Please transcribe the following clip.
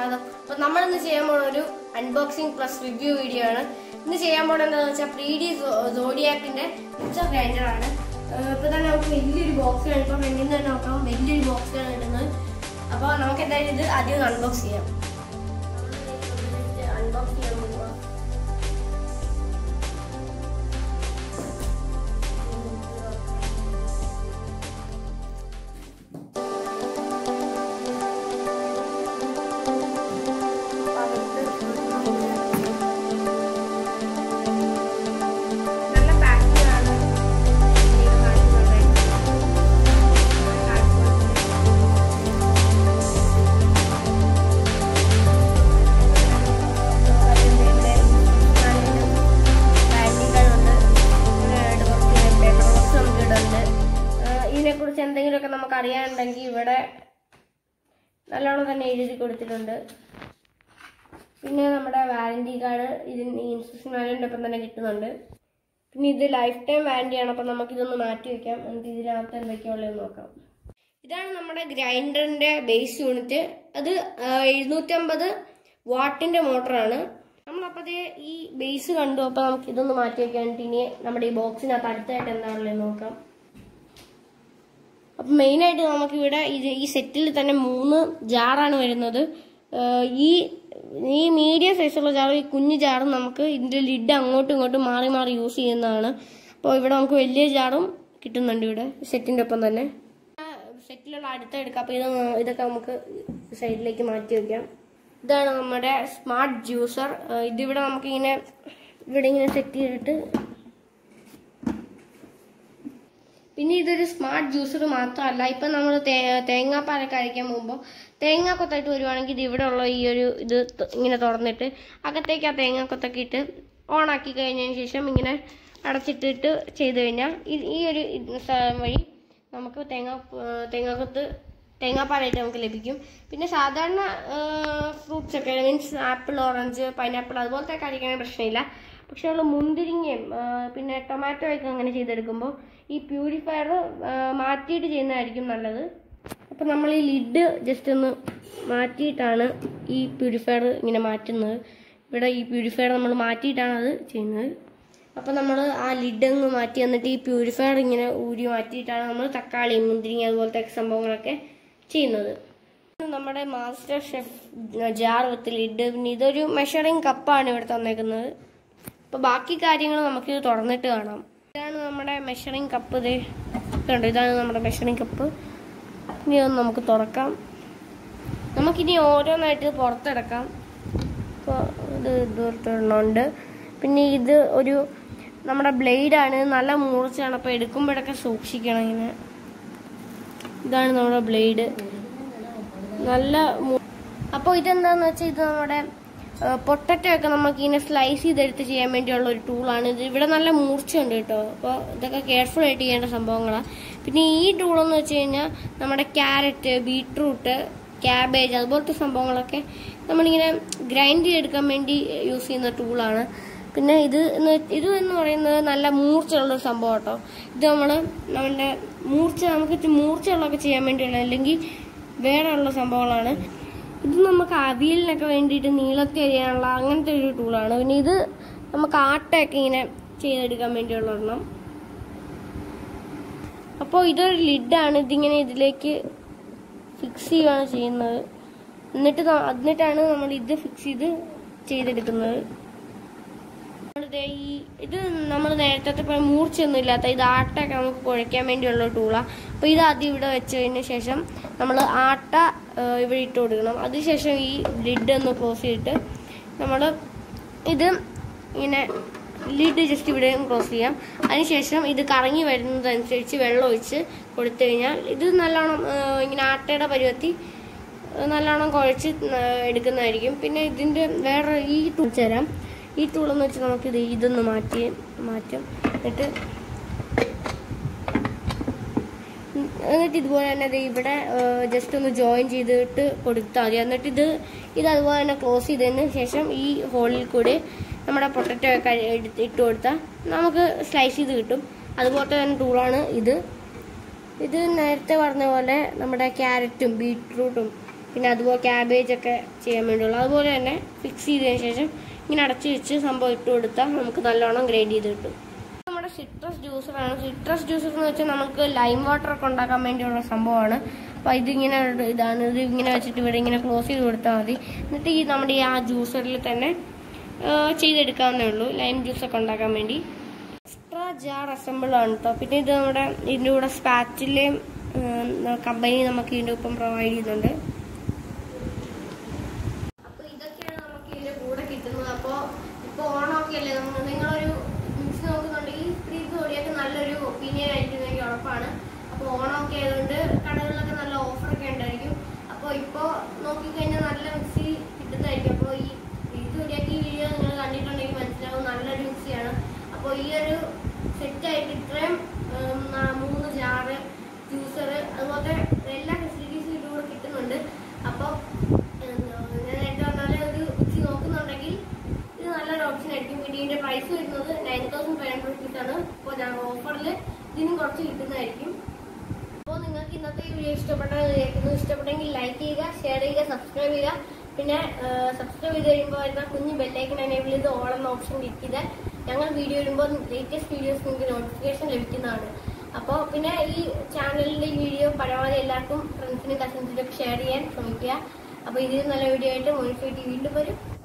സ്വാഗതം അപ്പൊ നമ്മൾ ഇന്ന് ചെയ്യാൻ പോണ ഒരു അൺബോക്സിംഗ് പ്ലസ് റിവ്യൂ വീഡിയോ ആണ് ഇന്ന് ചെയ്യാൻ പോണത് എന്താണെന്ന് വെച്ചാൽ ത്രീ ഡി സോഡിയാക്കിന്റെ മിക്സർ ഗ്രൈൻഡർ ആണ് ഏഹ് ഇപ്പൊ തന്നെ നമുക്ക് വലിയൊരു ബോക്സിലാണ് ഇപ്പൊ ഫ്രണ്ടിൽ നിന്ന് തന്നെ നോക്കാം വലിയൊരു ബോക്സിലാണ് ഇടുന്നത് അപ്പൊ നമുക്ക് എന്തായാലും ഇത് ആദ്യം അൺബോക്സ് ചെയ്യാം അൺബോക്സ് ചെയ്യാൻ പോവാം നല്ല പാക്കിംഗ് ആണ് ഇത് കാണിക്കുന്നത് ഇതിനെ കുറിച്ച് എന്തെങ്കിലുമൊക്കെ നമുക്ക് അറിയാനുണ്ടെങ്കിൽ ഇവിടെ നല്ലോണം തന്നെ എഴുതി കൊടുത്തിട്ടുണ്ട് പിന്നെ നമ്മുടെ വാറന്റി കാർഡ് ഇതിന് ഇൻസ്ട്രക്ഷൻ മാനുവലിൻ്റെ ഒപ്പം തന്നെ കിട്ടുന്നുണ്ട് പിന്നെ ഇത് ലൈഫ് ടൈം വാറന്റിയാണ് അപ്പം നമുക്കിതൊന്ന് മാറ്റി വെക്കാം എന്നിട്ട് ഇതിനകത്ത് എന്തൊക്കെയുള്ളതെന്ന് നോക്കാം ഇതാണ് നമ്മുടെ ഗ്രൈൻഡറിന്റെ ബേസ് യൂണിറ്റ് അത് എഴുന്നൂറ്റമ്പത് വാട്ടിന്റെ മോട്ടറാണ് നമ്മളപ്പതേ ഈ ബേസ് കണ്ടു അപ്പോൾ നമുക്ക് ഇതൊന്ന് മാറ്റി വെക്കാനായിട്ട് ഇനി നമ്മുടെ ഈ ബോക്സിനകത്ത് അടുത്തായിട്ട് എന്താണുള്ളത് നോക്കാം അപ്പം മെയിനായിട്ട് നമുക്കിവിടെ ഇത് ഈ സെറ്റിൽ തന്നെ മൂന്ന് ജാറാണ് വരുന്നത് ഏഹ് ഈ ഈ മീഡിയം സൈസുള്ള ജാറും ഈ കുഞ്ഞു ജാറും നമുക്ക് ഇതിന്റെ ലിഡ് അങ്ങോട്ടും ഇങ്ങോട്ടും മാറി മാറി യൂസ് ചെയ്യുന്നതാണ് അപ്പോൾ ഇവിടെ നമുക്ക് വലിയ ജാറും കിട്ടുന്നുണ്ട് ഇവിടെ സെറ്റിന്റെ ഒപ്പം തന്നെ സെറ്റിലുള്ള അടുത്ത എടുക്കാം അപ്പോൾ ഇത് ഇതൊക്കെ നമുക്ക് സൈഡിലേക്ക് മാറ്റി വെക്കാം ഇതാണ് നമ്മുടെ സ്മാർട്ട് ജ്യൂസർ ഇതിവിടെ നമുക്കിങ്ങനെ ഇവിടെ ഇങ്ങനെ സെറ്റ് ചെയ്തിട്ട് പിന്നെ ഇതൊരു സ്മാർട്ട് ജ്യൂസർ മാത്രമല്ല ഇപ്പം നമ്മൾ തേങ്ങാപ്പാലൊക്കെ അരയ്ക്കാൻ പോകുമ്പോൾ തേങ്ങാക്കൊത്തായിട്ട് വരുവാണെങ്കിൽ ഇത് ഇവിടെ ഉള്ള ഈ ഒരു ഇത് ത- ഇങ്ങനെ തുറന്നിട്ട് അകത്തേക്ക് ആ തേങ്ങാക്കൊത്തൊക്കെ ഇട്ട് ഓണാക്കി കഴിഞ്ഞതിന് ശേഷം ഇങ്ങനെ അടച്ചിട്ടിട്ട് ചെയ്ത് കഴിഞ്ഞാൽ ഈ- ഈ ഒരു ഇത് സ- വഴി നമുക്ക് തേങ്ങ തേങ്ങാക്കൊത്ത് തേങ്ങാപ്പാലായിട്ട് നമുക്ക് ലഭിക്കും പിന്നെ സാധാരണ ഫ്രൂട്ട്സ് ഒക്കെ മീൻസ് ആപ്പിൾ ഓറഞ്ച് പൈനാപ്പിൾ അതുപോലത്തെ കഴിക്കണ പ്രശ്നമില്ല പക്ഷെ നമ്മൾ മുന്തിരിങ്ങയും ആ, പിന്നെ ടൊമാറ്റോ ഒക്കെ അങ്ങനെ ചെയ്തെടുക്കുമ്പോൾ ഈ പ്യൂരിഫയർ മാറ്റിയിട്ട് ചെയ്യുന്നതായിരിക്കും നല്ലത് അപ്പം നമ്മൾ ഈ ലിഡ് ജസ്റ്റ് ഒന്ന് മാറ്റിയിട്ടാണ് ഈ പ്യൂരിഫയർ ഇങ്ങനെ മാറ്റുന്നത് ഇവിടെ ഈ പ്യൂരിഫയർ നമ്മൾ മാറ്റിയിട്ടാണ് അത് ചെയ്യുന്നത് അപ്പം നമ്മൾ ആ ലിഡ് അങ്ങ് മാറ്റി എന്നിട്ട് ഈ പ്യൂരിഫയർ ഇങ്ങനെ ഊരി മാറ്റിയിട്ടാണ് നമ്മൾ തക്കാളി മുന്തിരിങ്ങ അതുപോലത്തെ സംഭവങ്ങളൊക്കെ ചെയ്യുന്നത് നമ്മുടെ master chef jar with lid പിന്നെ ഇതൊരു മെഷറിംഗ് കപ്പാണ് ഇവിടെ തന്നേക്കുന്നത് അപ്പോൾ ബാക്കി കാര്യങ്ങൾ നമുക്കിത് തുറന്നിട്ട് കാണാം ഇതാണ് നമ്മുടെ മെഷറിംഗ് കപ്പ് ഇത് കണ്ടോ ഇതാണ് നമ്മുടെ മെഷറിംഗ് കപ്പ് ഇനി ഒന്ന് നമുക്ക് തുറക്കാം നമുക്കിനി ഓരോന്നായിട്ട് പുറത്തെടുക്കാം ഇപ്പോൾ ഇത് ഇതൊരെണ്ണമുണ്ട് പിന്നെ ഇത് ഒരു നമ്മുടെ ബ്ലേഡാണ് നല്ല മൂർച്ചയാണ് അപ്പോൾ എടുക്കുമ്പോഴൊക്കെ സൂക്ഷിക്കണം ഇങ്ങനെ ഇതാണ് നമ്മുടെ ബ്ലേഡ് നല്ല അപ്പോൾ ഇതെന്താന്ന് വെച്ചാൽ ഇത് നമ്മുടെ പൊട്ടറ്റോ ഒക്കെ നമുക്ക് ഇങ്ങനെ സ്ലൈസ് ചെയ്തെടുത്ത് ചെയ്യാൻ വേണ്ടിയുള്ള ഒരു ടൂളാണ് ഇത് ഇവിടെ നല്ല മൂർച്ചയുണ്ട് കേട്ടോ അപ്പോൾ ഇതൊക്കെ കെയർഫുൾ ആയിട്ട് ചെയ്യേണ്ട സംഭവങ്ങളാണ് പിന്നെ ഈ ടൂളെന്ന് വെച്ച് കഴിഞ്ഞാൽ നമ്മുടെ ക്യാരറ്റ് ബീട്രൂട്ട് ക്യാബേജ് അതുപോലത്തെ സംഭവങ്ങളൊക്കെ നമ്മളിങ്ങനെ ഗ്രൈൻഡ് ചെയ്തെടുക്കാൻ വേണ്ടി യൂസ് ചെയ്യുന്ന ടൂളാണ് പിന്നെ ഇത് എന്ന് വെ- ഇത് എന്ന് പറയുന്നത് നല്ല മൂർച്ചയുള്ള ഒരു സംഭവം കേട്ടോ ഇത് നമ്മൾ നമ്മുടെ മൂർച്ച നമുക്ക് ഇച്ചിരി മൂർച്ചയുള്ളതൊക്കെ ചെയ്യാൻ വേണ്ടിയുള്ള അല്ലെങ്കിൽ വേറെ ഉള്ള സംഭവങ്ങളാണ് ഇത് നമുക്ക് അവിയലിനൊക്കെ വേണ്ടിയിട്ട് നീളത്തിൽ അരിയാനുള്ള അങ്ങനത്തെ ഒരു ടൂളാണ് പിന്നെ ഇത് നമുക്ക് ആട്ടയൊക്കെ ഇങ്ങനെ ചെയ്തെടുക്കാൻ വേണ്ടിയുള്ള ഒരെണ്ണം അപ്പോൾ ഇതൊരു ലിഡാണ് ഇതിങ്ങനെ ഇതിലേക്ക് ഫിക്സ് ചെയ്യുകയാണ് ചെയ്യുന്നത് എന്നിട്ട് ന- എന്നിട്ടാണ് നമ്മൾ ഇത് ഫിക്സ് ചെയ്ത് ചെയ്തെടുക്കുന്നത് നമ്മളിത് ഈ ഇത് നമ്മൾ നേരത്തെ പോലെ മൂർച്ചയൊന്നും ഇല്ലാത്ത ഇത് ആട്ടയൊക്കെ നമുക്ക് കുഴയ്ക്കാൻ വേണ്ടിയുള്ള ടൂളാണ് അപ്പോൾ ഇത് ആദ്യം ഇവിടെ വെച്ചതിന് ശേഷം നമ്മൾ ആട്ട ആ, ഇവിടെ ഇട്ട് കൊടുക്കണം അതിനുശേഷം ഈ ലിഡ് ഒന്ന് ക്ലോസ് ചെയ്തിട്ട് നമ്മൾ ഇത് ഇങ്ങനെ ലിഡ് ജസ്റ്റ് ഇവിടെ ക്ലോസ് ചെയ്യാം അതിനുശേഷം ഇത് കറങ്ങി വരുന്നതനുസരിച്ച് വെള്ളം ഒഴിച്ച് കൊടുത്തു കഴിഞ്ഞാൽ ഇത് നല്ലോണം ആ, ഇങ്ങനെ ആട്ടയുടെ പരുവത്തി നല്ലോണം കുഴച്ച് ന- എടുക്കുന്നതായിരിക്കും പിന്നെ ഇതിൻ്റെ വേറെ ഈ ടൂൾ തരാം ഈ ടൂളെന്ന് വെച്ച് നമുക്ക് ഇത് ഇതൊന്ന് മാറ്റി മാറ്റും എന്നിട്ട് എന്നിട്ട് ഇതുപോലെ തന്നെ ദേ ഇവിടെ ജസ്റ്റ് ഒന്ന് ജോയിൻ ചെയ്തിട്ട് കൊടുത്താൽ മതി എന്നിട്ട് ഇത് ഇത് അതുപോലെ തന്നെ ക്ലോസ് ചെയ്തതിന് ശേഷം ഈ ഹോളിൽ കൂടി നമ്മുടെ പൊട്ടറ്റോ ഒക്കെ എടുത്ത് ഇട്ട് കൊടുത്താൽ നമുക്ക് സ്ലൈസ് ചെയ്ത് കിട്ടും അതുപോലത്തെ തന്നെ ടൂളാണ് ഇത് ഇത് നേരത്തെ പറഞ്ഞ പോലെ നമ്മുടെ ക്യാരറ്റും ബീട്രൂട്ടും പിന്നെ അതുപോലെ ക്യാബേജ് ഒക്കെ ചെയ്യാൻ വേണ്ടിയുള്ളൂ അതുപോലെ തന്നെ ഫിക്സ് ചെയ്തതിന് ശേഷം ഇങ്ങനെ അടച്ചു വെച്ച് സംഭവം ഇട്ട് കൊടുത്താൽ നമുക്ക് നല്ലോണം ഗ്രൈൻഡ് ചെയ്ത് കിട്ടും നമ്മുടെ സിട്രസ് ജ്യൂസറാണ് സിട്രസ് ജ്യൂസർ എന്ന് വെച്ചാൽ നമുക്ക് ലൈം വാട്ടർ ഒക്കെ ഉണ്ടാക്കാൻ വേണ്ടിയുള്ള സംഭവമാണ് അപ്പോൾ ഇതിങ്ങനെ ഒരു ഇതാണ് ഇത് ഇങ്ങനെ വെച്ചിട്ട് ഇവിടെ ഇങ്ങനെ ക്ലോസ് ചെയ്ത് കൊടുത്താൽ മതി എന്നിട്ട് ഈ നമ്മുടെ ഈ ആ ജ്യൂസറിൽ തന്നെ ആ, ചെയ്തെടുക്കാവുന്നേ ഉള്ളൂ ലൈം ജ്യൂസ് ഒക്കെ ഉണ്ടാക്കാൻ വേണ്ടി എക്സ്ട്രാ ജാർ അസംബിൾ ആണ് കേട്ടോ പിന്നെ ഇത് നമ്മുടെ ഇതിൻ്റെ കൂടെ സ്പാറ്റിലെയും കമ്പനി നമുക്ക് ഇതിൻ്റെ ഒപ്പം പ്രൊവൈഡ് ചെയ്യുന്നുണ്ട് അപ്പോൾ ഇതൊക്കെയാണ് നമുക്ക് ഇതിൻ്റെ കൂടെ കിട്ടുന്നത് അപ്പോൾ ഇപ്പോൾ ഓണമൊക്കെ അല്ലേ നമ്മൾ നിങ്ങളൊരു മിക്സ് നോക്കുന്നുണ്ടെങ്കിൽ പ്രീത് ഓടിയൊക്കെ നല്ലൊരു ഒപ്പീനിയൻ ആയിരിക്കും എനിക്ക് ഉറപ്പാണ് അപ്പോൾ ഓണമൊക്കെ ആയതുകൊണ്ട് കടകളിലൊക്കെ നല്ല ഓഫറൊക്കെ ഉണ്ടായിരിക്കും അപ്പോൾ ഇപ്പോൾ നോക്കിക്കഴിഞ്ഞാൽ നല്ല മിക്സി കിട്ടുന്നതായിരിക്കും അപ്പോൾ ഈ പ്രീത് ഓടിയൊക്കെ ഈ വീഡിയോ നിങ്ങൾ കണ്ടിട്ടുണ്ടെങ്കിൽ മനസ്സിലാവും നല്ലൊരു മിക്സിയാണ് അപ്പോൾ ഈ ഒരു സെറ്റായിട്ട് ഇത്രയും ഉം, നാ- മൂന്ന് ജാറ് ജ്യൂസർ അതുപോലത്തെ എല്ലാ ഫെസിലിറ്റീസും ഇതിലൂടെ കിട്ടുന്നുണ്ട് അപ്പോൾ ഞാൻ നേരത്തെ പറഞ്ഞാൽ ഒരു മിക്സി നോക്കുന്നുണ്ടെങ്കിൽ ഇത് നല്ലൊരു ഓപ്ഷൻ ആയിരിക്കും പിന്നെ ഇതിന്റെ പ്രൈസ് വരുന്നത് nine thousand five hundred rupees ആണ് അപ്പോൾ ഞാൻ ഓഫറിൽ ഇതിനും കുറച്ച് കിട്ടുന്നതായിരിക്കും അപ്പോൾ നിങ്ങൾക്ക് ഇന്നത്തെ ഈ വീഡിയോ ഇഷ്ടപ്പെട്ടത് കേൾക്കുന്നു ഇഷ്ടപ്പെട്ടെങ്കിൽ ലൈക്ക് ചെയ്യുക ഷെയർ ചെയ്യുക സബ്സ്ക്രൈബ് ചെയ്യുക പിന്നെ സബ്സ്ക്രൈബ് ചെയ്ത് കഴിയുമ്പോൾ വരുന്ന കുഞ്ഞ് ബെല്ലൈക്കൺ എനേബിൾ ചെയ്ത് ഓൾ എന്ന ഓപ്ഷൻ ക്ലിക്ക് ചെയ്താൽ ഞങ്ങൾ വീഡിയോ ഇടുമ്പോൾ ലേറ്റസ്റ്റ് വീഡിയോസ് നിങ്ങൾക്ക് നോട്ടിഫിക്കേഷൻ ലഭിക്കുന്നതാണ് അപ്പോൾ പിന്നെ ഈ ചാനലിൻ്റെ ഈ വീഡിയോ പരമാവധി എല്ലാവർക്കും ഫ്രണ്ട്സിനും കസിൻസിനും ഒക്കെ ഷെയർ ചെയ്യാൻ ശ്രമിക്കുക അപ്പോൾ ഇതിൽ നല്ല വീഡിയോ ആയിട്ട് മോണിഫൈ ടി വീണ്ടും വരും